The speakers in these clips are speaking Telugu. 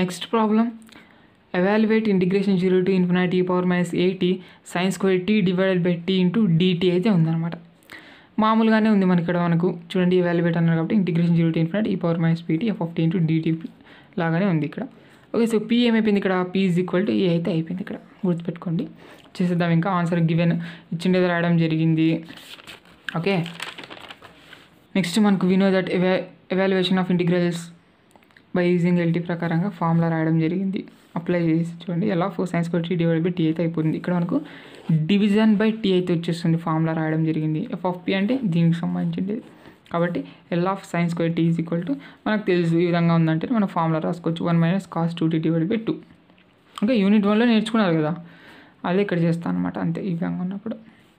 next problem evaluate integration zero to infinity power minus a t sin square t divided by t into dt అయితే ఉందన్నమాట మామూలుగానే ఉంది మనకి ఇక్కడ మనకు చూడండి ఎవాల్యుయేట్ అన్నారు కాబట్టి integration zero to infinity e power minus pt f of t into dt లాగానే ఉంది ఇక్కడ ఓకే సో పీ ఏమైపోయింది ఇక్కడ P is equal to a అయితే అయిపోయింది ఇక్కడ గుర్తుపెట్టుకోండి చేసేద్దాం ఇంకా ఆన్సర్ గివెన్ ఇచ్చిండేది రాయడం జరిగింది ఓకే నెక్స్ట్ మనకు వినో దట్ ఎవా evaluation of integrals by using LT ప్రకారంగా ఫార్ములా రాయడం జరిగింది అప్లై చేసి చూడండి ఎలా four sin by t divide by t అయితే అయిపోతుంది ఇక్కడ మనకు డివిజన్ బై టీ అయితే వచ్చేస్తుంది ఫార్ములా రాయడం జరిగింది ఎఫ్ ఆఫ్ పి అంటే దీనికి సంబంధించింది కాబట్టి L of sin square t is equal to మనకు తెలుసు ఈ విధంగా ఉందంటే మనం ఫార్ములా రాసుకోవచ్చు one minus cos two t divide by two okay unit వన్లో నేర్చుకున్నారు కదా అదే ఇక్కడ చేస్తాను అనమాట అంతే ఈ విధంగా ఉన్నప్పుడు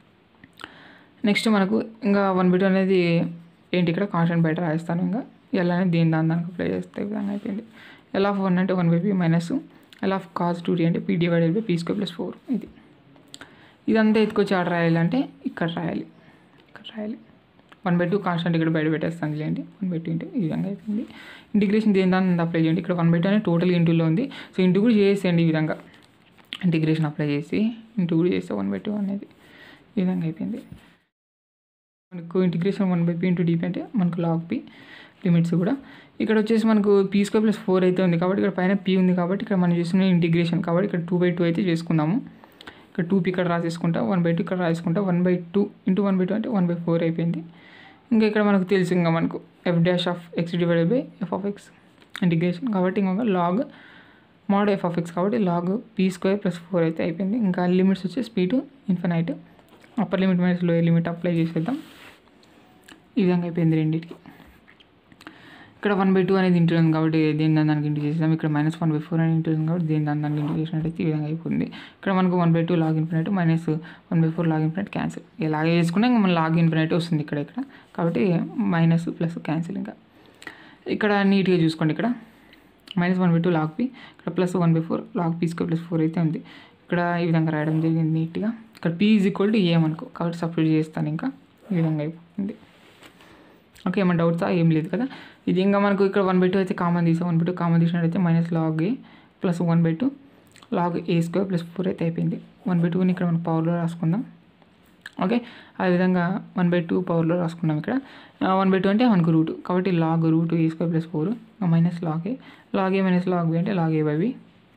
నెక్స్ట్ మనకు ఇంకా వన్ బిట్ అనేది ఏంటి ఇక్కడ కాన్స్టెంట్ బయట రాస్తాను ఇంకా ఎల్ అనేది దీని దాని దానికి అప్లై చేస్తే ఈ విధంగా అయిపోయింది ఎల్ ఆఫ్ వన్ అంటే one by p minus L of cos two t అంటే p divided by p square plus four ఇది ఇదంతా ఎత్తుకొచ్చి ఆడ రాయాలంటే ఇక్కడ రాయాలి ఇక్కడ రాయాలి వన్ బై టూ కాన్స్టెంట్ ఇక్కడ బయట పెట్టేస్తాను లేండి వన్ బై టూ ఇంటూ ఈ విధంగా అయిపోయింది ఇంటిగ్రేషన్ దేని దాన్ని అప్లై చేయండి ఇక్కడ వన్ బై టూ అనేది టోటల్ ఇంటూలో ఉంది సో ఇంటూ కూడా చేసేయండి ఈ విధంగా ఇంటిగ్రేషన్ అప్లై చేసి ఇంటూ కూడా చేస్తే వన్ బై టూ అనేది ఈ విధంగా అయిపోయింది మనకు integration one by p into dp అంటే మనకు లాగ్ పీ లిమిట్స్ కూడా ఇక్కడ వచ్చేసి మనకు పీ స్క్వేర్ ప్లస్ ఫోర్ అయితే ఉంది కాబట్టి ఇక్కడ పైన పీ ఉంది కాబట్టి ఇక్కడ మనం చేస్తున్న ఇంటిగ్రేషన్ కాబట్టి ఇక్కడ టూ బై టూ అయితే చేసుకుందాము ఇక్కడ టూ పీ ఇక్కడ రాసేసుకుంటా వన్ బై టూ ఇక్కడ రాసుకుంటా one by two into one by two అంటే వన్ బై ఫోర్ అయిపోయింది ఇంకా ఇక్కడ మనకు తెలుసు ఇంకా మనకు F dash of X divided by F of X integration కాబట్టి ఇంకొక log mod F of X కాబట్టి log P square plus four అయితే అయిపోయింది ఇంకా లిమిట్స్ వచ్చేసి P to infinite upper limit minus lower limit apply చేసేద్దాం ఈ విధంగా అయిపోయింది రెండింటికి ఇక్కడ వన్ బై టూ అనేది ఇంటూ ఉంది కాబట్టి దేని దాని దానికి ఇంటూ చేసేద్దాం ఇక్కడ మైనస్ వన్ బై ఫోర్ అనేది ఇంటూ ఉంది కాబట్టి దేని దాని దానికి ఇంటూ చేసినట్టయితే ఈ విధంగా అయిపోయింది ఇక్కడ మనకు one by two log infinite minus one by four log infinite cancel ఇలాగే చేసుకున్నా ఇంకా మన లాగ్ ఇన్ఫినైట్ వస్తుంది ఇక్కడ ఇక్కడ కాబట్టి మైనస్ ప్లస్ క్యాన్సిల్ ఇంకా ఇక్కడ నీట్గా చూసుకోండి ఇక్కడ minus one by two log P ఇక్కడ plus one by four log P square plus four అయితే ఉంది ఇక్కడ ఈ విధంగా రాయడం జరిగింది నీట్గా ఇక్కడ పీ ఈజ్ ఈక్వల్ టు ఏమనుకో కాబట్టి సపరేట్ చేస్తాను ఇంకా ఈ విధంగా అయిపోతుంది ఓకే ఏమైనా డౌట్సా ఏం లేదు కదా ఇది ఇంకా మనకు ఇక్కడ వన్ బై టూ అయితే కామన్ తీసాం వన్ బై టూ కామన్ తీసినట్టయితే minus log A plus one by two log A square plus four అయితే అయిపోయింది వన్ బై టూని ఇక్కడ మనం పవర్లో రాసుకుందాం ఓకే అదేవిధంగా వన్ బై టూ పవర్లో రాసుకున్నాం ఇక్కడ వన్ బై టూ అంటే మనకు రూట్ కాబట్టి log root A square plus four minus log A log A minus log B అంటే log A by B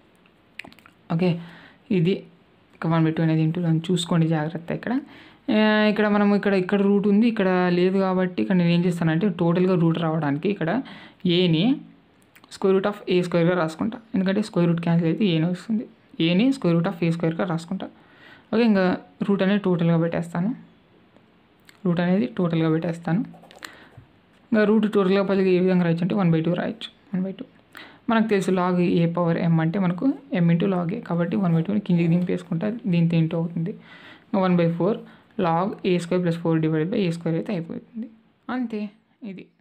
okay ఇది ఇక వన్ బై టూ అనేది ఇంటూ చూసుకోండి జాగ్రత్త ఇక్కడ ఇక్కడ మనం ఇక్కడ ఇక్కడ రూట్ ఉంది ఇక్కడ లేదు కాబట్టి ఇక్కడ నేను ఏం చేస్తానంటే టోటల్గా రూట్ రావడానికి ఇక్కడ ఏని స్క్వేర్ రూట్ ఆఫ్ ఏ స్క్వేర్గా రాసుకుంటా ఎందుకంటే స్క్వేర్ రూట్ క్యాన్సిల్ అయితే ఏని వస్తుంది ఏని స్క్వేర్ రూట్ ఆఫ్ ఏ స్క్వేర్గా రాసుకుంటా ఓకే ఇంకా రూట్ అనేది టోటల్గా పెట్టేస్తాను రూట్ అనేది టోటల్గా పెట్టేస్తాను ఇంకా రూట్ టోటల్గా పదిగా ఏ విధంగా రాయొచ్చు అంటే వన్ బై టూ రాయొచ్చు వన్ బై టూ మనకు తెలుసు లాగ్ ఏ పవర్ ఎం అంటే మనకు ఎం ఇంటూ లాగ్ ఏ కాబట్టి వన్ బై టూని కిందికి దింపేసుకుంటా దీంతో ఇంటూ అవుతుంది one by four log A square plus four divide by A square అయితే అయిపోతుంది అంతే ఇది